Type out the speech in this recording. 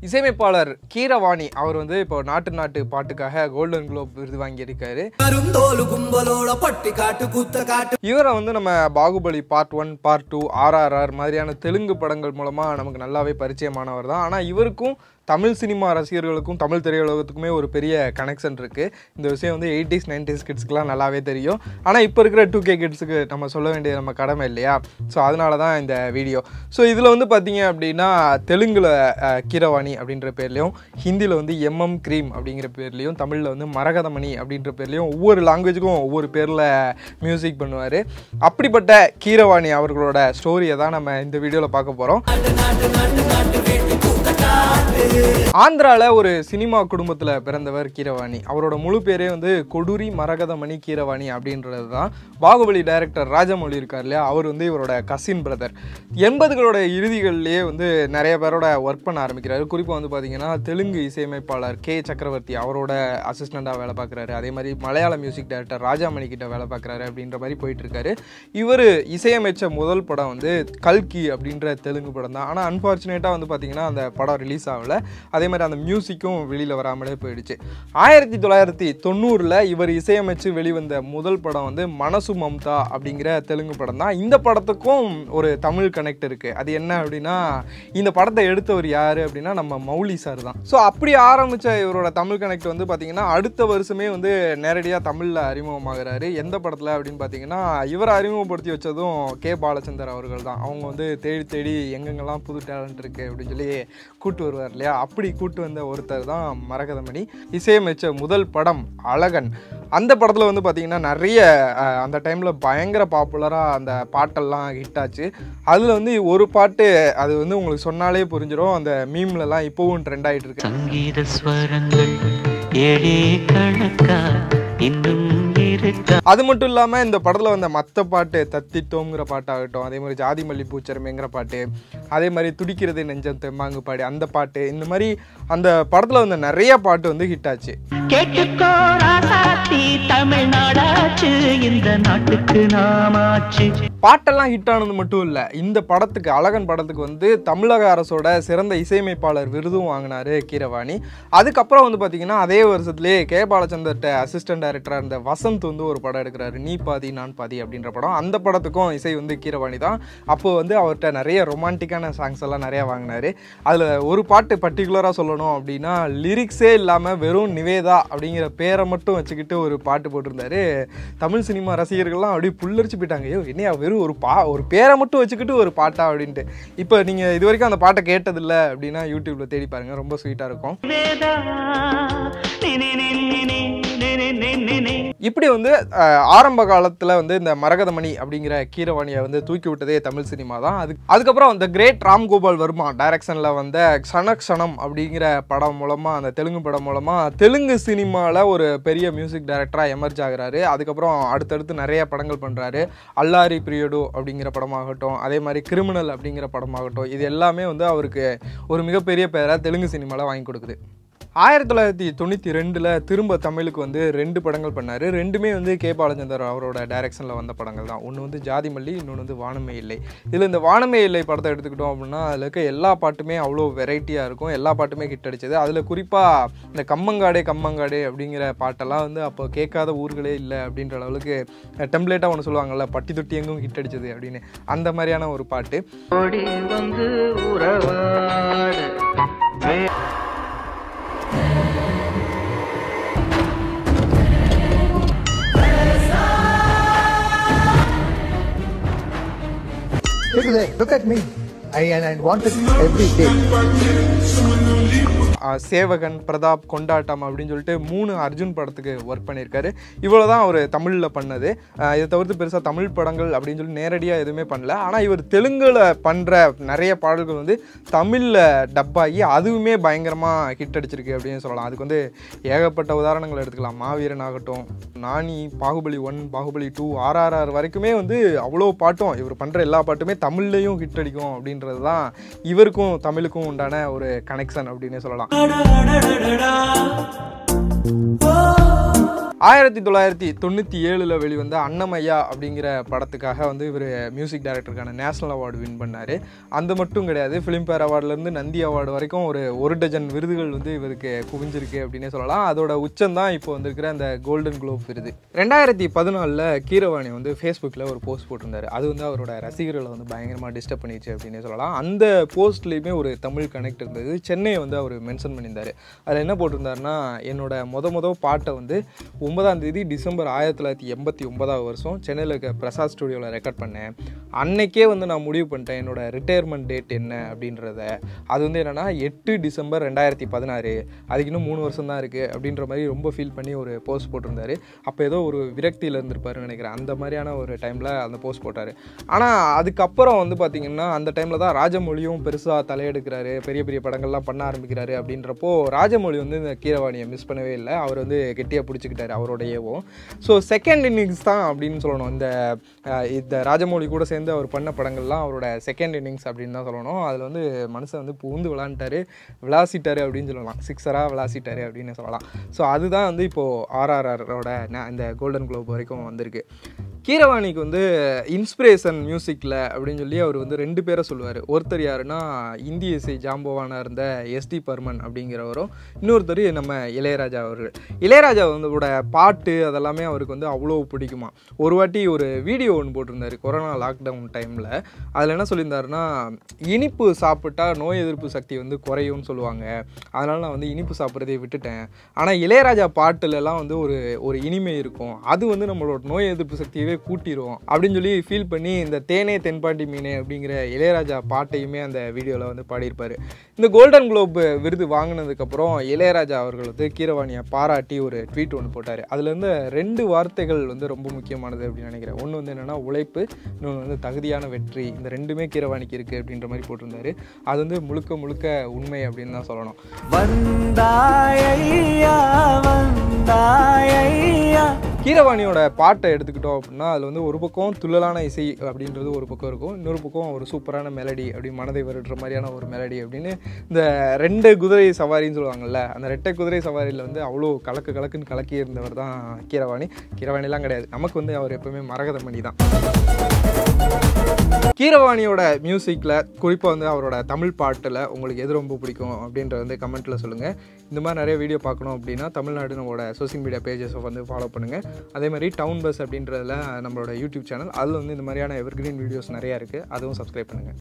இசையமைப்பாளர் கீரவாணி அவர் வந்து இப்போ நாட்டு நாட்டு பாட்டுக்காக கோல்டன் குளோப் விருது வாங்கியிருக்காரு கருந்தோலு கும்பலோட பட்டி காட்டு குத்த காட்டு இவரை வந்து நம்ம Baahubali part one part two RRR மாதிரியான தெலுங்கு படங்கள் மூலமாக நமக்கு நல்லாவே பரிச்சயமானவர் தான் ஆனால் இவருக்கும் தமிழ் சினிமா ரசிகர்களுக்கும் தமிழ் திரையுலகத்துக்குமே ஒரு பெரிய கனெக்ஷன் இருக்குது இந்த விஷயம் வந்து எயிட்டிஸ் நைன்டிஸ் கிட்ஸ்க்குலாம் நல்லாவே தெரியும் ஆனால் இப்போ இருக்கிற டூ கே கிட்ஸுக்கு நம்ம சொல்ல வேண்டிய நம்ம கடமை இல்லையா ஸோ அதனால தான் இந்த வீடியோ ஸோ இதில் வந்து பார்த்தீங்க அப்படின்னா தெலுங்கில் கீரவாணி அப்படின்ற பேர்லையும் ஹிந்தியில் வந்து எம்எம் க்ரீம் அப்படிங்கிற பேர்லையும் தமிழில் வந்து மரகதமணி அப்படின்ற பேர்லையும் ஒவ்வொரு லாங்குவேஜுக்கும் ஒவ்வொரு பேரில் மியூசிக் பண்ணுவார் அப்படிப்பட்ட கீரவாணி அவர்களோட ஸ்டோரியை தான் நம்ம இந்த வீடியோவில் பார்க்க போகிறோம் ஆந்திராவில் ஒரு சினிமா குடும்பத்தில் பிறந்தவர் கீரவாணி அவரோட முழு பேரே வந்து கொடூரி மரகதமணி கீரவாணி அப்படின்றது தான் பாகுபலி டைரக்டர் ராஜமௌழி இருக்கார் இல்லையா அவர் வந்து இவரோட கசின் பிரதர் எண்பதுகளோட இறுதிகள்லேயே வந்து நிறைய பேரோட ஒர்க் பண்ண ஆரம்பிக்கிறாரு குறிப்பாக வந்து பார்த்தீங்கன்னா தெலுங்கு இசையமைப்பாளர் கே சக்கரவர்த்தி அவரோட அசிஸ்டண்ட்டாக வேலை பார்க்குறாரு அதே மாதிரி மலையாள மியூசிக் டைரக்டர் ராஜாமணி கிட்ட வேலை பார்க்குறாரு அப்படின்ற மாதிரி போயிட்டு இருக்காரு இவர் இசையமைச்ச முதல் படம் வந்து கல்கி அப்படின்ற தெலுங்கு படம் தான் ஆனால் அன்ஃபார்ச்சுனேட்டாக வந்து பார்த்தீங்கன்னா அந்த படம் ரிலீஸ் ஆகல அதே மாதிரி அந்த மியூசிக்கும் வெளியில் வராமலே போயிடுச்சு ஆயிரத்தி தொள்ளாயிரத்தி தொண்ணூறில் இவர் இசையமைச்சு வெளிவந்த முதல் படம் வந்து மனசு மம்தா அப்படிங்கிற தெலுங்கு படம் தான் இந்த படத்துக்கும் ஒரு தமிழ் கனெக்ட் இருக்குது அது என்ன அப்படின்னா இந்த படத்தை எடுத்தவர் யார் அப்படின்னா நம்ம மௌலி சார் தான் ஸோ அப்படி ஆரம்பித்த இவரோட தமிழ் கனெக்ட் வந்து பார்த்தீங்கன்னா அடுத்த வருஷமே வந்து நேரடியாக தமிழில் அறிமுகமாகிறாரு எந்த படத்தில் அப்படின்னு பார்த்தீங்கன்னா இவரை அறிமுகப்படுத்தி வச்சதும் கே பாலச்சந்தர் அவர்கள் தான் அவங்க வந்து தேடி தேடி எங்கெங்கெல்லாம் புது டேலண்ட் இருக்குது அப்படின்னு சொல்லி கூட்டு வருவார் இல்லையா அப்படி கூட்டு வந்த ஒருத்தர் தான் மரகதமணி இசையமைச்ச முதல் படம் அழகன் அந்த படத்தில் வந்து பார்த்திங்கன்னா நிறைய அஹ், அந்த டைமில் பயங்கர பாப்புலராக அந்த பாட்டெல்லாம் ஹிட் ஆச்சு அதில் வந்து ஒரு பாட்டு அது வந்து உங்களுக்கு சொன்னாலே புரிஞ்சிடும் அந்த மீம்லலாம் இப்போவும் ட்ரெண்ட் ஆகிட்டு இருக்கு சங்கீத ஸ்வரங்கள் ஏழே கணக்கா இன்னும் இருக்கா அது மட்டும் இல்லாமல் இந்த படத்தில் வந்த மற்ற பாட்டு தத்தித்தோங்கிற பாட்டாகட்டும் அதே மாதிரி ஜாதி மல்லி பூச்சரமேங்கிற பாட்டு அதே மாதிரி துடிக்கிறது நெஞ்சம் தெம்மாங்கு பாடு அந்த பாட்டு இந்த மாதிரி அந்த படத்தில் வந்த நிறைய பாட்டு வந்து ஹிட் ஆச்சு கேட்டுக்கோ ராசாத்தி தமிழ்நாடாச்சு இந்த நாட்டுக்கு நாமாச்சு பாட்டெல்லாம் ஹிட் ஆனது மட்டும் இல்லை இந்த படத்துக்கு அழகன் படத்துக்கு வந்து தமிழக அரசோட சிறந்த இசையமைப்பாளர் விருதும் வாங்கினாரு கீரவாணி அதுக்கப்புறம் வந்து பார்த்தீங்கன்னா அதே வருஷத்துலேயே கே பாலச்சந்தர்கிட்ட அசிஸ்டன்ட் டைரக்டராக இருந்த வசந்த் வந்து ஒரு படம் எடுக்கிறாரு நீ பாதி நான் பாதி அப்படின்ற படம் அந்த படத்துக்கும் இசை வந்து கீரவாணி தான் அப்போ வந்து அவர்கிட்ட நிறைய ரொமான்டிக்கான சாங்ஸ் எல்லாம் நிறையா வாங்கினாரு அதில் ஒரு பாட்டு பர்டிகுலராக சொல்லணும் அப்படின்னா லிரிக்ஸே இல்லாமல் வெறும் நிவேதா அப்படிங்கிற பேரை மட்டும் வச்சுக்கிட்டு ஒரு பாட்டு போட்டிருந்தாரு தமிழ் சினிமா ரசிகர்கள்லாம் அப்படியே புல்லரிச்சு போயிட்டாங்க ஐயோ என்னையா வெறும் ஒரு பா ஒரு பேரை மட்டும் வச்சுக்கிட்டு ஒரு பாட்டா அப்படின்ட்டு இப்போ நீங்கள் இது வரைக்கும் அந்த பாட்டை கேட்டதில்ல அப்படின்னா யூடியூப்பில் தேடி பாருங்கள் ரொம்ப ஸ்வீட்டாக இருக்கும் வேதா நி, நி, நி, நி, நி, நி, நி, நி, நி, நி. இப்படி வந்து அஹ், ஆரம்ப காலத்தில் வந்து இந்த மரகதமணி அப்படிங்கிற கீரவாணியை வந்து தூக்கி விட்டதே தமிழ் சினிமா தான் அது அதுக்கப்புறம் அந்த கிரேட் ராம்கோபால் வர்மா டைரக்ஷனில் வந்த க்ஷணக்ஷணம் அப்படிங்கிற படம் மூலமாக அந்த தெலுங்கு படம் மூலமாக தெலுங்கு சினிமாவில் ஒரு பெரிய மியூசிக் டைரக்டராக எமர்ஜ் ஆகுறாரு அதுக்கப்புறம் அடுத்தடுத்து நிறைய படங்கள் பண்ணுறாரு அல்லாரி பிரியடு அப்படிங்கிற படமாகட்டும் அதே மாதிரி கிரிமினல் அப்படிங்கிற படமாகட்டும் இது எல்லாமே வந்து அவருக்கு ஒரு மிகப்பெரிய பேரை தெலுங்கு சினிமாவில் வாங்கி கொடுக்குது ஆயிரத்தி தொள்ளாயிரத்தி தொண்ணூற்றி ரெண்டில் திரும்ப தமிழுக்கு வந்து ரெண்டு படங்கள் பண்ணார் ரெண்டுமே வந்து கே பாலச்சந்தர் அவரோட டைரக்ஷனில் வந்த படங்கள் தான் ஒன்று வந்து ஜாதி மல்லி இன்னொன்று வந்து வானமே இல்லை இதில் இந்த வானமே இல்லை படத்தை எடுத்துக்கிட்டோம் அப்படின்னா அதில் இருக்க எல்லா பாட்டுமே அவ்வளோ வெரைட்டியாக இருக்கும் எல்லா பாட்டுமே ஹிட் அடிச்சது அதில் குறிப்பாக இந்த கம்மங்காடே கம்மங்காடே அப்படிங்கிற பாட்டெல்லாம் வந்து அப்போ கேட்காத ஊர்களே இல்லை அப்படின்ற அளவுக்கு டெம்ப்ளேட்டாக ஒன்று சொல்லுவாங்கல்ல பட்டி தொட்டி எங்கும் ஹிட் அடிச்சது அப்படின்னு அந்த மாதிரியான ஒரு பாட்டு ஓடி வந்து உறவாடு Look at that. Look at me. I and I want it every day. ஆஹ் சேவகன் பிரதாப் கொண்டாட்டம் அப்படின்னு சொல்லிட்டு மூணு அர்ஜுன் படத்துக்கு ஒர்க் பண்ணியிருக்காரு இவ்வளோ தான் அவர் தமிழில் பண்ணது ஆஹ் இதை தவிர்த்து பெருசாக தமிழ் படங்கள் அப்படின்னு சொல்லி நேரடியாக எதுவுமே பண்ணல ஆனால் இவர் தெலுங்கில் பண்ணுற நிறைய பாடல்கள் வந்து தமிழில் டப்பாகி அதுவுமே பயங்கரமாக ஹிட் அடிச்சிருக்கு அப்படின்னு சொல்லலாம் அதுக்கு வந்து ஏகப்பட்ட உதாரணங்கள் எடுத்துக்கலாம் மாவீரன் ஆகட்டும் நானி பாகுபலி ஒன் பாகுபலி டூ ஆர்ஆர்ஆர் வரைக்குமே வந்து அவ்வளோ பாட்டும் இவர் பண்ணுற எல்லா பாட்டுமே தமிழ்லையும் ஹிட் அடிக்கும் அப்படின்றது தான் இவருக்கும் தமிழுக்கும் உண்டான ஒரு கனெக்ஷன் அப்படின்னே சொல்லலாம் ஆயிரத்தி தொள்ளாயிரத்தி தொண்ணூற்றி ஏழில் வெளிவந்த அன்னமையா அப்படிங்கிற படத்துக்காக வந்து இவர் மியூசிக் டைரக்டருக்கான நேஷனல் அவார்டு வின் பண்ணார் அந்த மட்டும் கிடையாது ஃபிலிம்பேர் அவார்ட்லேருந்து நந்தி அவார்டு வரைக்கும் ஒரு ஒரு டஜன் விருதுகள் வந்து இவருக்கு குவிஞ்சிருக்கு அப்படின்னே சொல்லலாம் அதோட உச்சம் தான் இப்போ வந்திருக்கிற அந்த கோல்டன் குளோப் விருது ரெண்டாயிரத்தி பதினாலில் கீரவாணி வந்து ஃபேஸ்புக்கில் ஒரு போஸ்ட் போட்டிருந்தாரு அது வந்து அவரோட ரசிகர்களை வந்து பயங்கரமாக டிஸ்டர்ப் பண்ணிடுச்சு அப்படின்னே சொல்லலாம் அந்த போஸ்ட்லேயுமே ஒரு தமிழ் கனெக்ட் இருந்தது சென்னையை வந்து அவர் மென்ஷன் பண்ணியிருந்தார் அதில் என்ன போட்டிருந்தாருன்னா என்னோட முத முத பாட்டை வந்து ஒன்பதாம் தேதி டிசம்பர் ஆயிரத்தி தொள்ளாயிரத்தி எண்பத்தி ஒன்பதாவது வருஷம் சென்னையில் இருக்க பிரசாத் ஸ்டுடியோவில் ரெக்கார்ட் பண்ணேன் அன்னைக்கே வந்து நான் முடிவு பண்ணிட்டேன் என்னோட ரிட்டையர்மெண்ட் டேட் என்ன அப்படின்றத அது வந்து என்னென்னா எட்டு டிசம்பர் ரெண்டாயிரத்தி பதினாறு அதுக்கு இன்னும் மூணு வருஷம் தான் இருக்குது அப்படின்ற மாதிரி ரொம்ப ஃபீல் பண்ணி ஒரு போஸ்ட் போட்டிருந்தாரு அப்போ ஏதோ ஒரு விரக்தியில் இருந்திருப்பாருன்னு நினைக்கிறேன் அந்த மாதிரியான ஒரு டைமில் அந்த போஸ்ட் போட்டார் ஆனால் அதுக்கப்புறம் வந்து பார்த்திங்கன்னா அந்த டைமில் தான் ராஜமொழியும் பெருசாக தலையெடுக்கிறாரு பெரிய பெரிய படங்கள்லாம் பண்ண ஆரம்பிக்கிறாரு அப்படின்றப்போ ராஜமொழி வந்து இந்த கீரவாணியை மிஸ் பண்ணவே இல்லை அவர் வந்து கெட்டியாக பிடிச்சிக்கிட்டாரு அவரோடையவும் ஸோ செகண்ட் இன்னிங்ஸ் தான் அப்படின்னு சொல்லணும் இந்த அஹ், இந்த ராஜமௌழி கூட சேர்ந்து அவர் பண்ண படங்கள்லாம் அவரோட செகண்ட் இன்னிங்ஸ் அப்படின்னு தான் சொல்லணும் அதில் வந்து மனுஷன் வந்து பூந்து விளாண்டுட்டாரு விளாசிட்டாரு அப்படின்னு சொல்லலாம் சிக்ஸராக விளாசிட்டாரு அப்படின்னு சொல்லலாம் ஸோ அதுதான் வந்து இப்போது ஆர்ஆர்ஆரோட இந்த கோல்டன் குளோப் வரைக்கும் வந்திருக்கு கீரவாணிக்கு வந்து இன்ஸ்பிரேஷன் மியூசிக்கில் அப்படின்னு சொல்லி அவர் வந்து ரெண்டு பேரை சொல்லுவார் ஒருத்தர் யாருன்னா இந்திய இசை ஜாம்பவானாக இருந்த எஸ்டி பர்மன் அப்படிங்கிறவரும் இன்னொருத்தர் நம்ம இளையராஜா அவர்கள் இளையராஜா வந்து பாட்டு அதெல்லாமே அவருக்கு வந்து அவ்வளோ பிடிக்குமா ஒரு வாட்டி ஒரு வீடியோ ஒன்று போட்டிருந்தாரு கொரோனா லாக்டவுன் டைமில் அதில் என்ன சொல்லியிருந்தாருன்னா இனிப்பு சாப்பிட்டா நோய் எதிர்ப்பு சக்தி வந்து குறையும்னு சொல்லுவாங்க அதனால நான் வந்து இனிப்பு சாப்பிட்றதை விட்டுட்டேன் ஆனால் இளையராஜா பாட்டுலலாம் வந்து ஒரு ஒரு இனிமை இருக்கும் அது வந்து நம்மளோட நோய் எதிர்ப்பு சக்தியவே கூட்டிரும் அப்படின்னு சொல்லி ஃபீல் பண்ணி இந்த தேனே தென்பாண்டி மீனே அப்படிங்கிற இளையராஜா பாட்டையுமே அந்த வீடியோவில் வந்து பாடியிருப்பார் இந்த கோல்டன் குளோப் விருது வாங்கினதுக்கப்புறம் இளையராஜா அவர்கள் வந்து கீரவாணியை பாராட்டி ஒரு ட்வீட் ஒன்று போட்டார் அதுல இருந்து ரெண்டு வார்த்தைகள் வந்து ரொம்ப முக்கியமானது அப்படின்னு நினைக்கிறேன் ஒன்று வந்து என்னென்னா உழைப்பு இன்னொன்று வந்து தகுதியான வெற்றி இந்த ரெண்டுமே கீரவாணிக்கு இருக்குது அப்படின்ற மாதிரி போட்டிருந்தாரு அது வந்து முழுக்க முழுக்க உண்மை அப்படின்னு தான் சொல்லணும் வந்தாயையா வந்தாயையா கீரவாணியோட பாட்டை எடுத்துக்கிட்டோம் அப்படின்னா அதில் வந்து ஒரு பக்கம் துள்ளலான இசை அப்படின்றது ஒரு பக்கம் இருக்கும் இன்னொரு பக்கம் ஒரு சூப்பரான மெலடி அப்படி மனதை வருடுற மாதிரியான ஒரு மெலடி அப்படின்னு இந்த ரெண்டு குதிரை சவாரின்னு சொல்லுவாங்கல்ல அந்த ரெட்டை குதிரை சவாரியில் வந்து அவ்வளோ கலக்கு கலக்குன்னு கலக்கி இருந்தவர் தான் கீரவாணி கீரவாணிலாம் கிடையாது நமக்கு வந்து அவர் எப்பவுமே மரகத மணி தான் கீரவாணியோட மியூசிக்கில் குறிப்பாக வந்து அவரோட தமிழ் பாட்டில் உங்களுக்கு எது ரொம்ப பிடிக்கும் அப்படின்றத வந்து கமெண்ட்டில் சொல்லுங்கள் இந்த மாதிரி நிறைய வீடியோ பார்க்கணும் அப்படின்னா தமிழ்நாடு நம்மளோட சோஷியல் மீடியா பேஜஸை வந்து ஃபாலோ பண்ணுங்கள் அதே மாதிரி டவுன் பஸ் அப்படின்றதுல நம்மளோட யூடியூப் சேனல் அதில் வந்து இந்த மாதிரியான எவர்கிரீன் வீடியோஸ் நிறையா இருக்குது அதுவும் சப்ஸ்கிரைப் பண்ணுங்கள்